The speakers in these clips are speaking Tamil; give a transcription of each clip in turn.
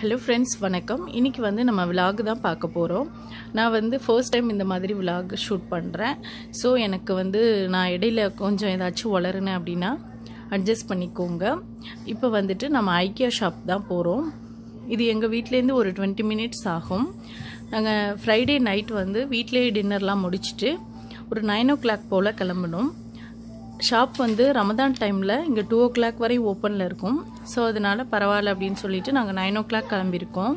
ஹலோ ஃப்ரெண்ட்ஸ் வணக்கம் இன்றைக்கி வந்து நம்ம விலாக் தான் பார்க்க போகிறோம் நான் வந்து ஃபர்ஸ்ட் டைம் இந்த மாதிரி விலாக் ஷூட் பண்ணுறேன் ஸோ எனக்கு வந்து நான் இடையில கொஞ்சம் ஏதாச்சும் வளருனேன் அப்படின்னா அட்ஜஸ்ட் பண்ணிக்கோங்க இப்போ வந்துட்டு நம்ம ஐக்கியா ஷாப் தான் போகிறோம் இது எங்கள் வீட்டிலேருந்து ஒரு டுவெண்ட்டி மினிட்ஸ் ஆகும் நாங்கள் ஃப்ரைடே நைட் வந்து வீட்டிலேயே டின்னர்லாம் முடிச்சுட்டு ஒரு நைன் ஓ கிளாக் போல் கிளம்பணும் ஷாப் வந்து ரமதான் டைமில் இங்கே டூ ஓ கிளாக் வரை ஓப்பனில் இருக்கும் ஸோ அதனால் பரவாயில்ல அப்படின்னு சொல்லிட்டு நாங்கள் நைன் ஓ கிளாக் கிளம்பியிருக்கோம்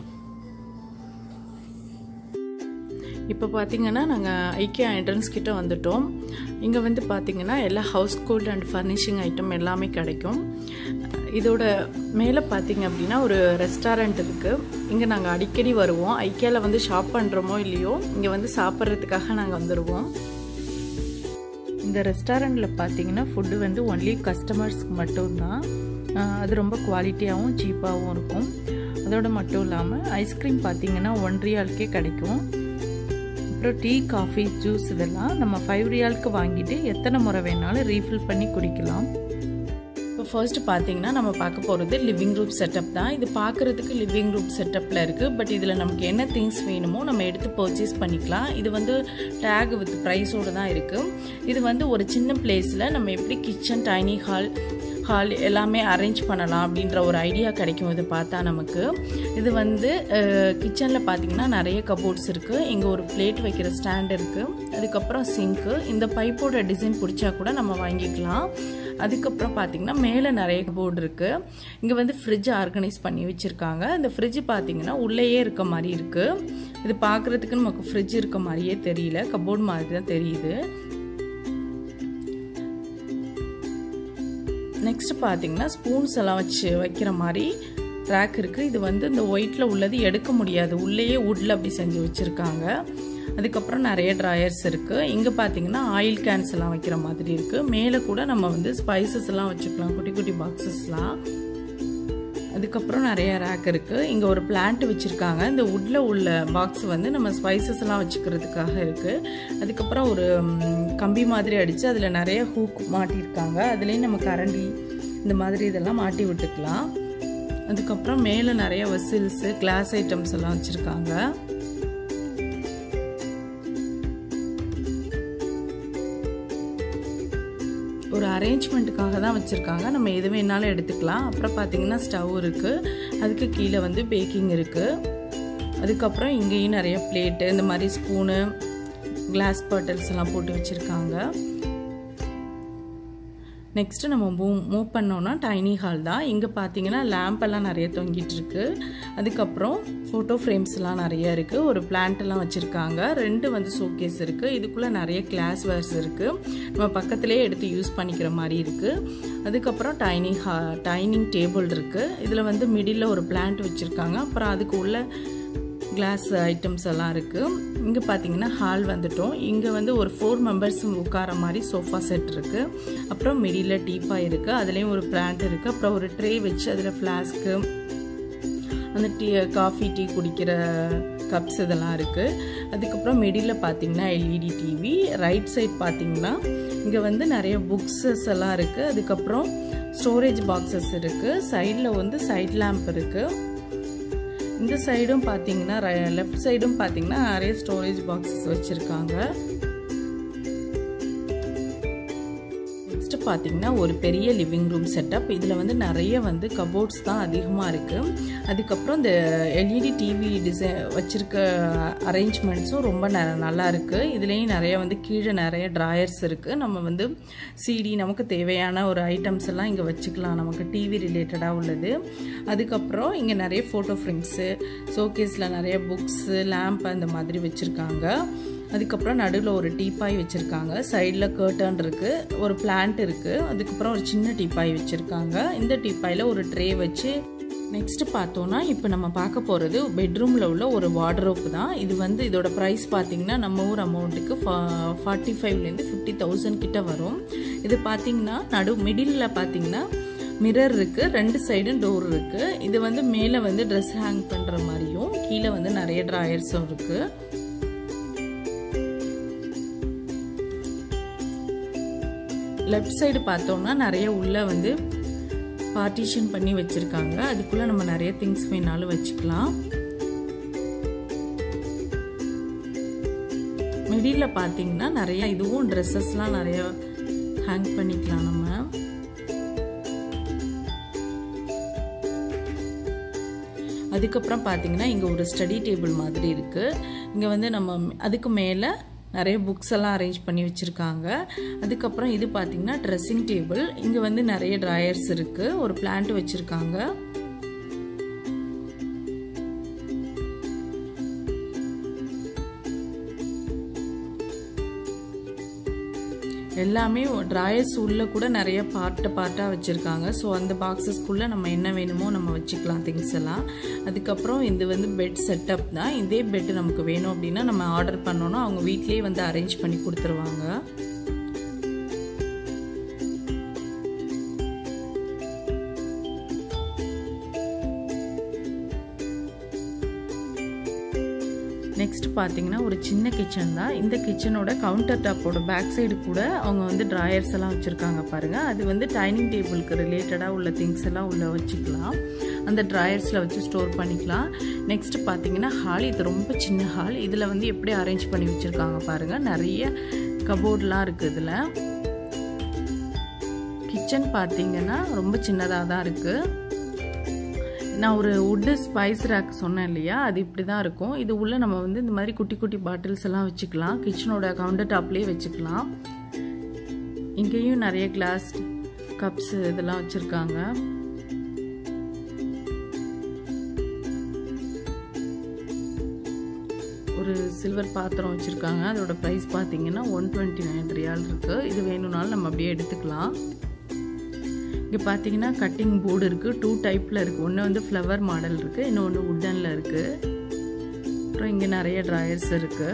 இப்போ பார்த்தீங்கன்னா நாங்கள் ஐக்கியா என்ட்ரன்ஸ் கிட்ட வந்துட்டோம் இங்கே வந்து பார்த்தீங்கன்னா எல்லா household and furnishing item எல்லாமே கிடைக்கும் இதோட மேலே பார்த்தீங்க அப்படின்னா ஒரு ரெஸ்டாரண்ட் இருக்குது இங்கே நாங்கள் அடிக்கடி வருவோம் ஐக்கியாவில் வந்து ஷாப் பண்ணுறோமோ இல்லையோ இங்கே வந்து சாப்பிட்றதுக்காக நாங்கள் வந்துடுவோம் இந்த ரெஸ்டாரண்ட்டில் பார்த்தீங்கன்னா ஃபுட்டு வந்து ஒன்லி கஸ்டமர்ஸ்க்கு மட்டும்தான் அது ரொம்ப குவாலிட்டியாகவும் சீப்பாகவும் இருக்கும் அதோட மட்டும் இல்லாமல் ஐஸ்கிரீம் பார்த்தீங்கன்னா ஒன் ரியாலுக்கே கிடைக்கும் அப்புறம் டீ காஃபி ஜூஸ் இதெல்லாம் நம்ம ஃபைவ் ரியாலுக்கு வாங்கிட்டு எத்தனை முறை வேணாலும் ரீஃபில் பண்ணி குடிக்கலாம் இப்போ ஃபர்ஸ்ட் பார்த்தீங்கன்னா நம்ம பார்க்க போகிறது லிவிங் ரூம் செட்டப் தான் இது பார்க்குறதுக்கு லிவிங் ரூம் செட்டப்பில் இருக்குது பட் இதில் நமக்கு என்ன திங்ஸ் வேணுமோ நம்ம எடுத்து பர்ச்சேஸ் பண்ணிக்கலாம் இது வந்து டேக் வித் ப்ரைஸோடு தான் இருக்குது இது வந்து ஒரு சின்ன பிளேஸில் நம்ம எப்படி கிச்சன் டைனி ஹால் ஹால் எல்லாமே அரேஞ்ச் பண்ணலாம் அப்படின்ற ஒரு ஐடியா கிடைக்கும் இது பார்த்தா நமக்கு இது வந்து கிச்சனில் பார்த்தீங்கன்னா நிறைய கபோர்ட்ஸ் இருக்குது இங்கே ஒரு பிளேட் வைக்கிற ஸ்டாண்ட் இருக்குது அதுக்கப்புறம் சிங்க்கு இந்த பைப்போட டிசைன் பிடிச்சா கூட நம்ம வாங்கிக்கலாம் அதுக்கப்புறம் பார்த்தீங்கன்னா மேலே நிறைய போர்டு இருக்குது இங்கே வந்து ஃப்ரிட்ஜ் ஆர்கனைஸ் பண்ணி வச்சுருக்காங்க இந்த ஃப்ரிட்ஜ் பார்த்தீங்கன்னா உள்ளேயே இருக்க மாதிரி இருக்குது இது பார்க்குறதுக்கு நமக்கு ஃப்ரிட்ஜ் இருக்க மாதிரியே தெரியல கபோர்ட் மாதிரி தான் தெரியுது நெக்ஸ்ட் பார்த்தீங்கன்னா ஸ்பூன்ஸ் எல்லாம் வச்சு வைக்கிற மாதிரி ரேக் இருக்குது இது வந்து இந்த ஒயிட்டில் உள்ளது எடுக்க முடியாது உள்ளேயே வுட்டில் அப்படி செஞ்சு வச்சுருக்காங்க அதுக்கப்புறம் நிறைய ட்ராயர்ஸ் இருக்குது இங்கே பார்த்தீங்கன்னா ஆயில் கேன்ஸ் எல்லாம் வைக்கிற மாதிரி இருக்குது மேலே கூட நம்ம வந்து ஸ்பைசஸ் எல்லாம் வச்சுக்கலாம் குட்டி குட்டி பாக்ஸஸ்லாம் அதுக்கப்புறம் நிறைய ரேக் இருக்குது இங்கே ஒரு பிளான்ட் வச்சுருக்காங்க இந்த வுட்டில் உள்ள பாக்ஸ் வந்து நம்ம ஸ்பைசஸ் எல்லாம் வச்சுக்கிறதுக்காக இருக்குது அதுக்கப்புறம் ஒரு கம்பி மாதிரி அடித்து அதில் நிறைய ஹூக் மாட்டியிருக்காங்க அதுலேயும் நம்ம கரண்டி இந்த மாதிரி இதெல்லாம் மாட்டி விட்டுக்கலாம் அதுக்கப்புறம் மேலே நிறைய வெசில்ஸு கிளாஸ் ஐட்டம்ஸ் எல்லாம் வச்சுருக்காங்க ஒரு அரேஞ்ச்மெண்ட்டுக்காக தான் வச்சுருக்காங்க நம்ம எது வேணாலும் எடுத்துக்கலாம் அப்புறம் பார்த்தீங்கன்னா ஸ்டவ் இருக்குது அதுக்கு கீழே வந்து பேக்கிங் இருக்குது அதுக்கப்புறம் இங்கேயும் நிறைய பிளேட்டு இந்த மாதிரி ஸ்பூனு கிளாஸ் பாட்டில்ஸ் எல்லாம் போட்டு வச்சுருக்காங்க நெக்ஸ்ட்டு நம்ம மூவ் மூவ் பண்ணோன்னா டைனி ஹால் தான் இங்கே பார்த்தீங்கன்னா லேம்பெல்லாம் நிறைய தொங்கிட்டு இருக்கு அதுக்கப்புறம் ஃபோட்டோ ஃப்ரேம்ஸ்லாம் நிறைய இருக்குது ஒரு பிளான்ட்டெல்லாம் வச்சுருக்காங்க ரெண்டு வந்து ஷோகேஸ் இருக்குது இதுக்குள்ளே நிறைய கிளாஸ் வேர்ஸ் இருக்குது நம்ம பக்கத்துலேயே எடுத்து யூஸ் பண்ணிக்கிற மாதிரி இருக்குது அதுக்கப்புறம் டைனி ஹா டைனிங் டேபிள் இருக்குது இதில் வந்து மிடில் ஒரு பிளான்ட் வச்சுருக்காங்க அப்புறம் அதுக்கு உள்ள கிளாஸ் ஐட்டம்ஸ் எல்லாம் இருக்குது இங்கே பார்த்தீங்கன்னா ஹால் வந்துட்டோம் இங்கே வந்து ஒரு ஃபோர் மெம்பர்ஸ் உட்கார மாதிரி சோஃபா செட் இருக்குது அப்புறம் மிடியில் டீப்பாக இருக்குது அதுலேயும் ஒரு பிளான்ட் இருக்குது அப்புறம் ஒரு ட்ரே வச்சு அதில் ஃப்ளாஸ்க்கு அந்த டீ காஃபி டீ குடிக்கிற கப்ஸ் இதெல்லாம் இருக்குது அதுக்கப்புறம் மிடில் பார்த்தீங்கன்னா எல்இடி டிவி ரைட் சைட் பார்த்தீங்கன்னா இங்கே வந்து நிறைய புக்ஸஸ் எல்லாம் இருக்குது அதுக்கப்புறம் ஸ்டோரேஜ் பாக்ஸஸ் இருக்குது சைடில் வந்து சைட் லேம்ப் இருக்குது இந்த சைடும் பார்த்தீங்கன்னா லெஃப்ட் சைடும் பார்த்தீங்கன்னா நிறைய ஸ்டோரேஜ் பாக்ஸஸ் வச்சுருக்காங்க நெக்ஸ்ட் பார்த்தீங்கன்னா ஒரு பெரிய லிவிங் ரூம் செட்டப் இதில் வந்து நிறைய வந்து கபோர்ட்ஸ் தான் அதிகமாக இருக்குது அதுக்கப்புறம் இந்த எல்இடி டிவி டிசை வச்சுருக்க அரேஞ்ச்மெண்ட்ஸும் ரொம்ப ந நல்லா இருக்குது இதுலேயும் நிறைய வந்து கீழே நிறைய ட்ராயர்ஸ் இருக்குது நம்ம வந்து சிடி நமக்கு தேவையான ஒரு ஐட்டம்ஸ் எல்லாம் இங்கே வச்சுக்கலாம் நமக்கு டிவி ரிலேட்டடாக உள்ளது அதுக்கப்புறம் இங்கே நிறைய ஃபோட்டோ ஃப்ரேம்ஸு ஷோகேஸில் நிறைய புக்ஸு லேம்ப் அந்த மாதிரி வச்சுருக்காங்க அதுக்கப்புறம் நடுவில் ஒரு டீப்பாய் வச்சுருக்காங்க சைடில் கேர்டன் இருக்குது ஒரு பிளான்ட் இருக்குது அதுக்கப்புறம் ஒரு சின்ன டீப்பாய் வச்சுருக்காங்க இந்த டீப்பாயில் ஒரு ட்ரே வச்சு நெக்ஸ்ட் பார்த்தோன்னா இப்போ நம்ம பார்க்க போகிறது பெட்ரூமில் உள்ள ஒரு வார்ட்ரோப் தான் இது வந்து இதோட ப்ரைஸ் பார்த்தீங்கன்னா நம்ம ஊர் அமௌண்ட்டுக்கு ஃபா ஃபார்ட்டி ஃபைவ்லேருந்து ஃபிஃப்டி தௌசண்ட் கிட்ட வரும் இது பார்த்தீங்கன்னா நடு மிடில் பார்த்தீங்கன்னா மிரர் இருக்குது ரெண்டு சைடும் டோர் இருக்குது இது வந்து மேலே வந்து ட்ரெஸ் ஹேங் பண்ணுற மாதிரியும் கீழே வந்து நிறைய ட்ராயர்ஸும் இருக்குது லெஃப்ட் சைடு பார்த்தோம்னா நிறைய உள்ள வந்து பார்ட்டிஷன் பண்ணி வச்சுருக்காங்க அதுக்குள்ளே நம்ம நிறைய திங்ஸ் வேணாலும் வச்சுக்கலாம் மிடியில் பார்த்தீங்கன்னா நிறைய இதுவும் ட்ரெஸ்ஸஸ்லாம் நிறைய ஹேங் பண்ணிக்கலாம் நம்ம அதுக்கப்புறம் பார்த்தீங்கன்னா இங்கே ஒரு ஸ்டடி டேபிள் மாதிரி இருக்குது இங்கே வந்து நம்ம அதுக்கு மேலே நிறைய புக்ஸ் எல்லாம் அரேஞ்ச் பண்ணி வச்சுருக்காங்க அதுக்கப்புறம் இது பார்த்தீங்கன்னா ட்ரெஸ்ஸிங் டேபிள் இங்கே வந்து நிறைய ட்ராயர்ஸ் இருக்குது ஒரு பிளான்ட் வச்சுருக்காங்க எல்லாமே ட்ராயர்ஸ் உள்ள கூட நிறைய பார்ட்டு பார்ட்டாக வச்சுருக்காங்க ஸோ அந்த பாக்ஸஸ்க்குள்ளே நம்ம என்ன வேணுமோ நம்ம வச்சுக்கலாம் திங்ஸ் எல்லாம் அதுக்கப்புறம் இது வந்து பெட் செட்டப் தான் இதே பெட் நமக்கு வேணும் அப்படின்னா நம்ம ஆர்டர் பண்ணோன்னா அவங்க வீட்லேயே வந்து அரேஞ்ச் பண்ணி கொடுத்துருவாங்க நெக்ஸ்ட் பார்த்தீங்கன்னா ஒரு சின்ன கிச்சன் தான் இந்த கிச்சனோட கவுண்டர் டாப்போட பேக் சைடு கூட அவங்க வந்து ட்ராயர்ஸ் எல்லாம் வச்சுருக்காங்க பாருங்கள் அது வந்து டைனிங் டேபிளுக்கு ரிலேட்டடாக உள்ள திங்ஸ் எல்லாம் உள்ளே வச்சுக்கலாம் அந்த ட்ராயர்ஸில் வச்சு ஸ்டோர் பண்ணிக்கலாம் நெக்ஸ்ட் பார்த்தீங்கன்னா ஹால் இது ரொம்ப சின்ன ஹால் இதில் வந்து எப்படி அரேஞ்ச் பண்ணி வச்சுருக்காங்க பாருங்கள் நிறைய கபோர்ட்லாம் இருக்குது இதில் கிச்சன் பார்த்தீங்கன்னா ரொம்ப சின்னதாக தான் இருக்குது நான் ஒரு உட்டு ஸ்பைஸ் ரேக் சொன்னேன் இல்லையா அது இப்படி தான் இருக்கும் இது உள்ளே நம்ம வந்து இந்த மாதிரி குட்டி குட்டி பாட்டில்ஸ் எல்லாம் வச்சுக்கலாம் கிச்சனோட கவுண்டர் டாப்லேயே வச்சுக்கலாம் இங்கேயும் நிறைய கிளாஸ் கப்ஸ் இதெல்லாம் வச்சுருக்காங்க ஒரு சில்வர் பாத்திரம் வச்சுருக்காங்க அதோட ப்ரைஸ் பார்த்தீங்கன்னா ஒன் டுவெண்ட்டி நைன் ரியால் இருக்குது இது வேணும்னாலும் நம்ம அப்படியே எடுத்துக்கலாம் இங்கே பார்த்தீங்கன்னா கட்டிங் போர்டு இருக்குது டூ டைப்பில் இருக்குது ஒன்று வந்து ஃப்ளவர் மாடல் இருக்குது இன்னொன்று உட்டனில் இருக்குது அப்புறம் இங்கே நிறைய ட்ராயர்ஸ் இருக்குது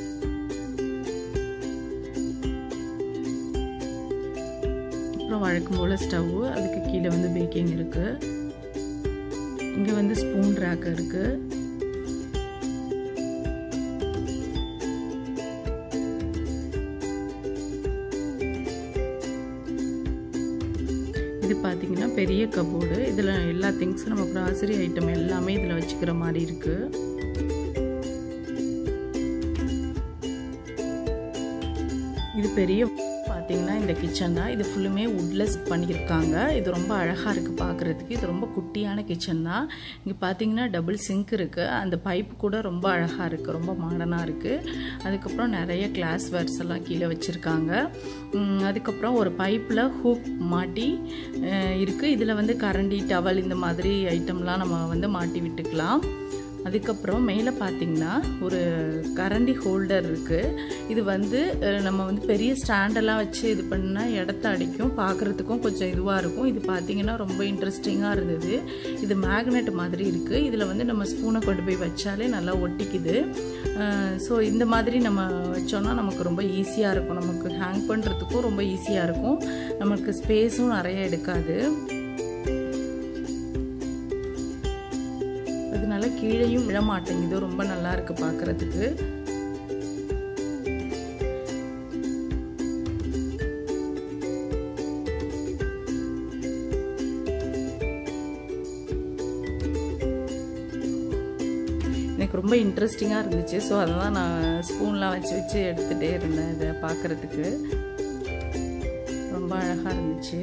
அப்புறம் வழக்கம் போல் ஸ்டவ்வு அதுக்கு கீழே வந்து பேக்கிங் இருக்குது இங்கே வந்து ஸ்பூன் ரேக் இருக்குது இது பார்த்தீங்கன்னா பெரிய கபோர்டு இதில் எல்லா திங்ஸும் நம்ம க்ராசரி ஐட்டம் எல்லாமே இதில் வச்சுக்கிற மாதிரி இருக்குது இது பெரிய பார்த்தீங்கன்னா இந்த கிச்சன் தான் இது ஃபுல்லுமே உட்லெஸ் பண்ணியிருக்காங்க இது ரொம்ப அழகாக இருக்குது பார்க்குறதுக்கு இது ரொம்ப குட்டியான கிச்சன் தான் இங்கே பார்த்தீங்கன்னா டபுள் சிங்க் இருக்குது அந்த பைப் கூட ரொம்ப அழகாக இருக்குது ரொம்ப மாடர்னாக இருக்குது அதுக்கப்புறம் நிறைய கிளாஸ் வேர்ஸ் எல்லாம் கீழே வச்சுருக்காங்க அதுக்கப்புறம் ஒரு பைப்பில் ஹூக் மாட்டி இருக்குது இதில் வந்து கரண்டி டவல் இந்த மாதிரி ஐட்டம்லாம் நம்ம வந்து மாட்டி விட்டுக்கலாம் அதுக்கப்புறம் மேலே பார்த்தீங்கன்னா ஒரு கரண்டி ஹோல்டர் இருக்குது இது வந்து நம்ம வந்து பெரிய ஸ்டாண்டெல்லாம் வச்சு இது பண்ணால் இடத்த அடிக்கும் பார்க்குறதுக்கும் கொஞ்சம் இதுவாக இருக்கும் இது பார்த்தீங்கன்னா ரொம்ப இன்ட்ரெஸ்டிங்காக இருந்தது இது மேக்னெட் மாதிரி இருக்குது இதில் வந்து நம்ம ஸ்பூனை கொண்டு போய் வச்சாலே நல்லா ஒட்டிக்குது ஸோ இந்த மாதிரி நம்ம வச்சோன்னா நமக்கு ரொம்ப ஈஸியாக இருக்கும் நமக்கு ஹேங் பண்ணுறதுக்கும் ரொம்ப ஈஸியாக இருக்கும் நமக்கு ஸ்பேஸும் நிறைய எடுக்காது அதனால கீழேயும் விழ மாட்டேங்குது ரொம்ப நல்லா இருக்கு பார்க்கறதுக்கு எனக்கு ரொம்ப இன்ட்ரெஸ்டிங்காக இருந்துச்சு ஸோ அதை தான் நான் ஸ்பூன்லாம் வச்சு வச்சு எடுத்துகிட்டே இருந்தேன் இதை பார்க்குறதுக்கு ரொம்ப அழகாக இருந்துச்சு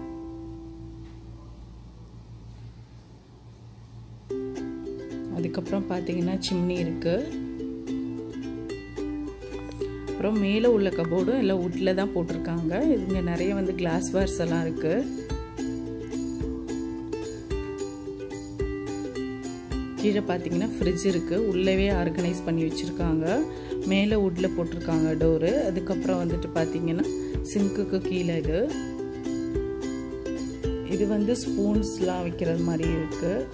அதுக்கப்புறம் பார்த்தீங்கன்னா சிம்னி இருக்குது அப்புறம் மேலே உள்ள கபோர்டும் எல்லாம் உட்டில் தான் போட்டிருக்காங்க இதுங்க நிறைய வந்து கிளாஸ் வேர்ஸ் எல்லாம் இருக்குது கீழே பார்த்தீங்கன்னா ஃப்ரிட்ஜ் இருக்குது உள்ளவே ஆர்கனைஸ் பண்ணி வச்சுருக்காங்க மேலே உட்டில் போட்டிருக்காங்க டோரு அதுக்கப்புறம் வந்துட்டு பார்த்தீங்கன்னா சிங்க்குக்கு கீழே இது இது வந்து ஸ்பூன்ஸ்லாம் வைக்கிறது மாதிரி இருக்குது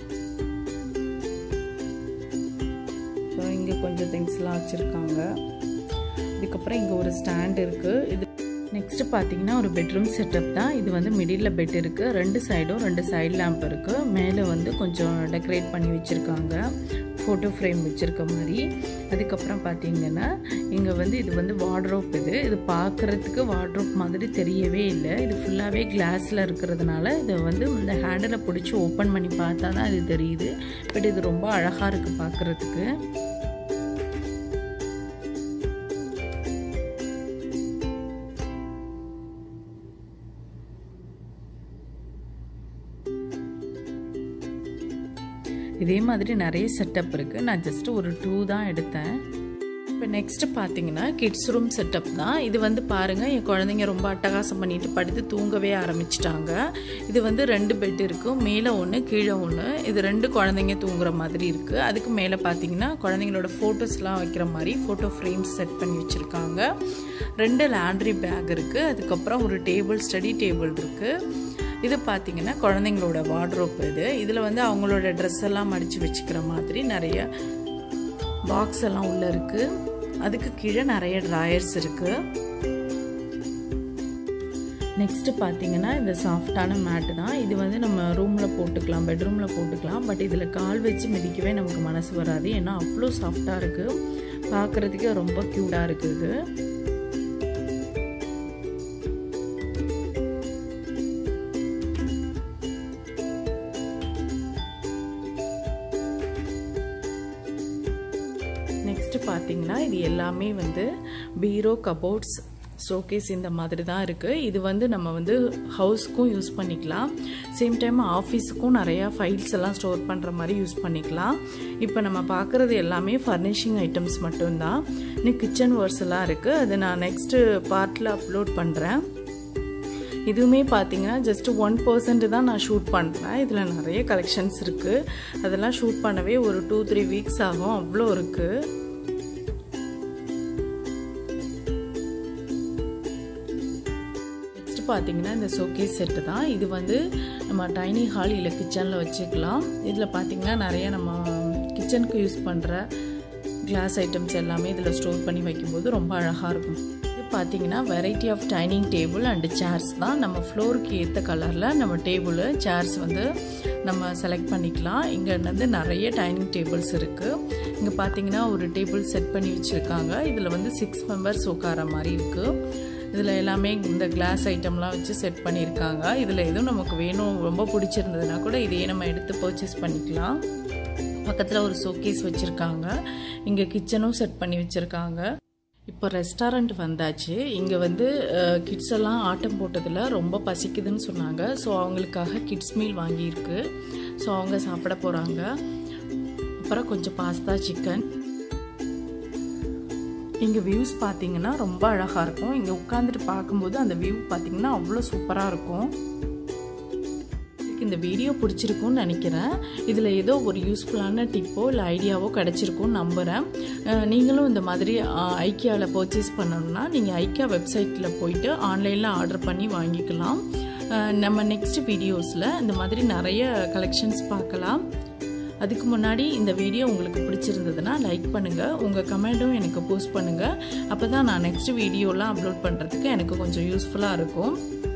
அப்புறம் இங்கே கொஞ்சம் திங்ஸ்லாம் வச்சுருக்காங்க இதுக்கப்புறம் இங்கே ஒரு ஸ்டாண்ட் இருக்குது இது நெக்ஸ்ட் பார்த்தீங்கன்னா ஒரு பெட்ரூம் செட்டப் தான் இது வந்து மிடில் பெட் இருக்குது ரெண்டு சைடும் ரெண்டு சைடு லேம்ப் இருக்குது மேலே வந்து கொஞ்சம் டெக்கரேட் பண்ணி வச்சுருக்காங்க ஃபோட்டோ ஃப்ரேம் வச்சுருக்க மாதிரி அதுக்கப்புறம் பார்த்தீங்கன்னா இங்கே வந்து இது வந்து வார்ட்ரோப் இது இது பார்க்குறதுக்கு வார்ட்ரோப் மாதிரி தெரியவே இல்லை இது ஃபுல்லாகவே கிளாஸில் இருக்கிறதுனால இதை வந்து இந்த ஹேண்டில் பிடிச்சி ஓப்பன் பண்ணி பார்த்தா தான் இது தெரியுது பட் இது ரொம்ப அழகாக இருக்குது பார்க்குறதுக்கு இதே மாதிரி நிறைய செட்டப் இருக்குது நான் ஜஸ்ட் ஒரு டூ தான் எடுத்தேன் இப்போ நெக்ஸ்ட் பார்த்தீங்கன்னா கிட்ஸ் ரூம் செட்டப் தான் இது வந்து பாருங்கள் என் குழந்தைங்க ரொம்ப அட்டகாசம் பண்ணிட்டு படுத்து தூங்கவே ஆரம்பிச்சிட்டாங்க இது வந்து ரெண்டு பெட் இருக்கும் மேலே ஒன்று கீழே ஒன்று இது ரெண்டு குழந்தைங்க தூங்குற மாதிரி இருக்குது அதுக்கு மேலே பார்த்தீங்கன்னா குழந்தைங்களோட ஃபோட்டோஸ்லாம் வைக்கிற மாதிரி ஃபோட்டோ ஃப்ரேம்ஸ் செட் பண்ணி வச்சுருக்காங்க ரெண்டு லேண்ட்ரி பேக் இருக்குது அதுக்கப்புறம் ஒரு டேபிள் ஸ்டடி டேபிள் இருக்குது இது பார்த்தீங்கன்னா குழந்தைங்களோட வார்ட்ரோப் இது இதில் வந்து அவங்களோட ட்ரெஸ் எல்லாம் மடித்து வச்சுக்கிற மாதிரி நிறைய பாக்ஸ் எல்லாம் உள்ளே இருக்குது அதுக்கு கீழே நிறைய ட்ராயர்ஸ் இருக்குது நெக்ஸ்ட்டு பார்த்தீங்கன்னா இந்த சாஃப்டான மேட்டு தான் இது வந்து நம்ம ரூமில் போட்டுக்கலாம் பெட்ரூமில் போட்டுக்கலாம் பட் இதில் கால் வச்சு மிதிக்கவே நமக்கு மனசு வராது ஏன்னா அவ்வளோ சாஃப்டாக இருக்குது பார்க்குறதுக்கே ரொம்ப க்யூட்டாக இருக்குது நெக்ஸ்ட்டு பார்த்தீங்கன்னா இது எல்லாமே வந்து பீரோ கபோர்ட்ஸ் ஷோகேஸ் இந்த மாதிரி தான் இருக்குது இது வந்து நம்ம வந்து ஹவுஸ்க்கும் யூஸ் பண்ணிக்கலாம் சேம் டைம் ஆஃபீஸுக்கும் நிறையா ஃபைல்ஸ் எல்லாம் ஸ்டோர் பண்ணுற மாதிரி யூஸ் பண்ணிக்கலாம் இப்போ நம்ம பார்க்குறது எல்லாமே ஃபர்னிஷிங் ஐட்டம்ஸ் மட்டும்தான் இன்னும் கிச்சன் ஒர்க்ஸ் எல்லாம் இருக்குது அது நான் நெக்ஸ்ட்டு பார்ட்டில் அப்லோட் பண்ணுறேன் இதுவுமே பார்த்தீங்கன்னா ஜஸ்ட் ஒன் பர்சன்ட் தான் நான் ஷூட் பண்ணுறேன் இதில் நிறைய கலெக்ஷன்ஸ் இருக்குது அதெல்லாம் ஷூட் பண்ணவே ஒரு டூ த்ரீ வீக்ஸ் ஆகும் அவ்வளோ இருக்குது நெக்ஸ்ட் பார்த்தீங்கன்னா இந்த ஷோகேஸ் செட்டு தான் இது வந்து நம்ம டைனிங் ஹால் இல்லை கிச்சனில் வச்சுக்கலாம் இதில் பார்த்தீங்கன்னா நிறைய நம்ம கிச்சனுக்கு யூஸ் பண்ணுற கிளாஸ் ஐட்டம்ஸ் எல்லாமே இதில் ஸ்டோர் பண்ணி வைக்கும்போது ரொம்ப அழகாக இருக்கும் இது பார்த்தீங்கன்னா variety of dining table and chairs தான் நம்ம ஃப்ளோருக்கு ஏற்ற கலரில் நம்ம டேபிள் சேர்ஸ் வந்து நம்ம செலக்ட் பண்ணிக்கலாம் இங்கே வந்து நிறைய டைனிங் டேபிள்ஸ் இருக்குது இங்கே பார்த்தீங்கன்னா ஒரு டேபிள் செட் பண்ணி வச்சுருக்காங்க இதில் வந்து சிக்ஸ் மெம்பர்ஸ் உட்கார மாதிரி இருக்குது இதில் எல்லாமே இந்த கிளாஸ் ஐட்டம்லாம் வச்சு செட் பண்ணியிருக்காங்க இதில் எதுவும் நமக்கு வேணும் ரொம்ப பிடிச்சிருந்ததுன்னா கூட இதையே நம்ம எடுத்து பர்ச்சேஸ் பண்ணிக்கலாம் பக்கத்தில் ஒரு ஷோகேஸ் வச்சுருக்காங்க இங்கே கிச்சனும் செட் பண்ணி வச்சுருக்காங்க இப்போ ரெஸ்டாரண்ட் வந்தாச்சு இங்கே வந்து கிட்ஸ் எல்லாம் ஆட்டம் போட்டதில் ரொம்ப பசிக்குதுன்னு சொன்னாங்க ஸோ அவங்களுக்காக கிட்ஸ் மீல் வாங்கியிருக்கு ஸோ அவங்க சாப்பிட போகிறாங்க அப்புறம் கொஞ்சம் பாஸ்தா சிக்கன் இங்கே வியூஸ் பார்த்தீங்கன்னா ரொம்ப அழகாக இருக்கும் இங்கே உட்காந்துட்டு பார்க்கும்போது அந்த வியூ பார்த்தீங்கன்னா அவ்வளோ சூப்பராக இருக்கும் இந்த வீடியோ பிடிச்சிருக்கும்னு நினைக்கிறேன் இதில் ஏதோ ஒரு யூஸ்ஃபுல்லான டிப்போ இல்லை ஐடியாவோ கிடச்சிருக்கும்னு நம்புகிறேன் நீங்களும் இந்த மாதிரி ஐக்கியாவில் பர்ச்சேஸ் பண்ணணும்னா நீங்கள் ஐக்கியா வெப்சைட்டில் போயிட்டு ஆன்லைனில் ஆர்டர் பண்ணி வாங்கிக்கலாம் நம்ம நெக்ஸ்ட் வீடியோஸில் இந்த மாதிரி நிறைய கலெக்ஷன்ஸ் பார்க்கலாம் அதுக்கு முன்னாடி இந்த வீடியோ உங்களுக்கு பிடிச்சிருந்ததுன்னா லைக் பண்ணுங்கள் உங்கள் கமெண்ட்டும் எனக்கு போஸ்ட் பண்ணுங்கள் அப்போ தான் நான் நெக்ஸ்ட் வீடியோலாம் அப்லோட் பண்ணுறதுக்கு எனக்கு கொஞ்சம் யூஸ்ஃபுல்லாக இருக்கும்